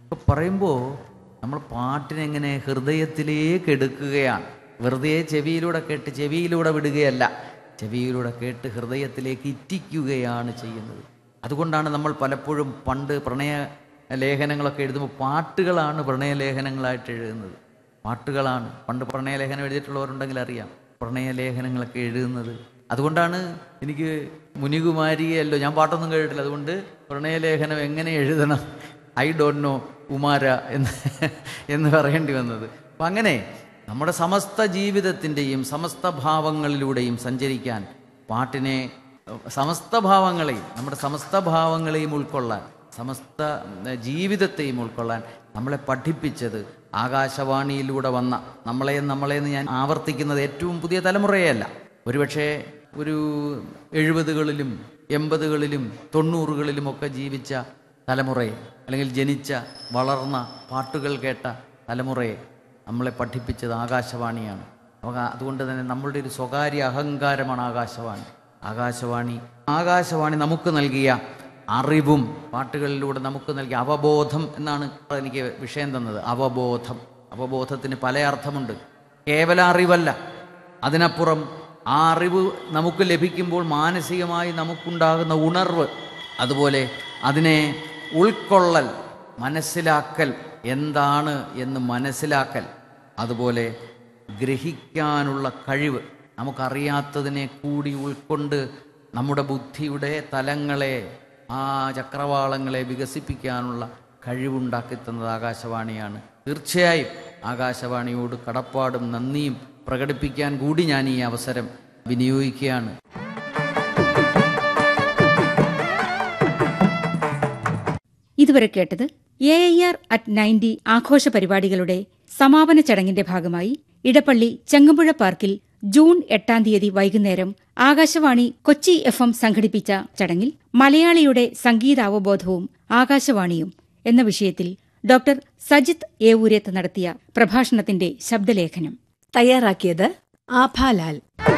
ഇപ്പം പറയുമ്പോൾ നമ്മൾ പാട്ടിനെങ്ങനെ ഹൃദയത്തിലേക്ക് എടുക്കുകയാണ് വെറുതെ ചെവിയിലൂടെ കേട്ട് ചെവിയിലൂടെ വിടുകയല്ല ചെവിയിലൂടെ കേട്ട് ഹൃദയത്തിലേക്ക് ഇറ്റിക്കുകയാണ് ചെയ്യുന്നത് അതുകൊണ്ടാണ് നമ്മൾ പലപ്പോഴും പണ്ട് പ്രണയ ലേഖനങ്ങളൊക്കെ എഴുതുമ്പോൾ പാട്ടുകളാണ് പ്രണയലേഖനങ്ങളായിട്ട് എഴുതുന്നത് പാട്ടുകളാണ് പണ്ട് പ്രണയലേഖനം എഴുതിയിട്ടുള്ളവരുണ്ടെങ്കിൽ അറിയാം പ്രണയലേഖനങ്ങളൊക്കെ എഴുതുന്നത് അതുകൊണ്ടാണ് എനിക്ക് മുനികുമാരിയല്ലോ ഞാൻ പാട്ടൊന്നും കേട്ടിട്ടില്ല അതുകൊണ്ട് പ്രണയലേഖനം എങ്ങനെ എഴുതണം ഐ ഡോണ്ട് നോ ഉമാര എന്ന് എന്ന് പറയേണ്ടി വന്നത് അപ്പം അങ്ങനെ നമ്മുടെ സമസ്ത ജീവിതത്തിൻ്റെയും സമസ്ത ഭാവങ്ങളിലൂടെയും സഞ്ചരിക്കാൻ പാട്ടിനെ സമസ്ത ഭാവങ്ങളെയും നമ്മുടെ സമസ്ത ഭാവങ്ങളെയും ഉൾക്കൊള്ളാൻ സമസ്ത ഏർ, ജീവിതത്തെയും ഉൾക്കൊള്ളാൻ നമ്മളെ പഠിപ്പിച്ചത് ആകാശവാണിയിലൂടെ വന്ന നമ്മളെയും നമ്മളെന്ന് ഞാൻ ആവർത്തിക്കുന്നത് ഏറ്റവും പുതിയ തലമുറയല്ല ഒരുപക്ഷെ ഒരു എഴുപതുകളിലും എൺപതുകളിലും തൊണ്ണൂറുകളിലുമൊക്കെ ജീവിച്ച തലമുറയെ അല്ലെങ്കിൽ ജനിച്ച വളർന്ന പാട്ടുകൾ കേട്ട തലമുറയെ നമ്മളെ പഠിപ്പിച്ചത് ആകാശവാണിയാണ് അപ്പോൾ അതുകൊണ്ട് തന്നെ നമ്മളുടെ ഒരു സ്വകാര്യ അഹങ്കാരമാണ് ആകാശവാണി ആകാശവാണി ആകാശവാണി നമുക്ക് നൽകിയ അറിവും പാട്ടുകളിലൂടെ നമുക്ക് നൽകിയ അവബോധം എന്നാണ് എനിക്ക് വിഷയം തന്നത് അവബോധം അവബോധത്തിന് പല അർത്ഥമുണ്ട് കേവല അറിവല്ല അതിനപ്പുറം ആ അറിവ് നമുക്ക് ലഭിക്കുമ്പോൾ മാനസികമായി നമുക്കുണ്ടാകുന്ന ഉണർവ് അതുപോലെ അതിനെ ഉൾക്കൊള്ളൽ മനസ്സിലാക്കൽ എന്താണ് എന്ന് മനസ്സിലാക്കൽ അതുപോലെ ഗ്രഹിക്കാനുള്ള കഴിവ് നമുക്കറിയാത്തതിനെ കൂടി ഉൾക്കൊണ്ട് നമ്മുടെ ബുദ്ധിയുടെ തലങ്ങളെ ആ ചക്രവാളങ്ങളെ വികസിപ്പിക്കാനുള്ള കഴിവുണ്ടാക്കി തന്നത് ആകാശവാണിയാണ് തീർച്ചയായും ആകാശവാണിയോട് കടപ്പാടും നന്ദിയും പ്രകടിപ്പിക്കാൻ കൂടി ഞാൻ ഈ അവസരം വിനിയോഗിക്കുകയാണ് ഇതുവരെ കേട്ടത് A I R at ninety ആഘോഷ പരിപാടികളുടെ സമാപന ചടങ്ങിന്റെ ഭാഗമായി ഇടപ്പള്ളി ചെങ്ങമ്പുഴ പാർക്കിൽ ജൂൺ എട്ടാം തീയതി വൈകുന്നേരം ആകാശവാണി കൊച്ചി എഫ് എം സംഘടിപ്പിച്ച ചടങ്ങിൽ മലയാളിയുടെ സംഗീതാവബോധവും ആകാശവാണിയും എന്ന വിഷയത്തിൽ ഡോക്ടർ സജിത് ഏവൂരത്ത് നടത്തിയ പ്രഭാഷണത്തിന്റെ ശബ്ദലേഖനം തയ്യാറാക്കിയത് ആഭാലാൽ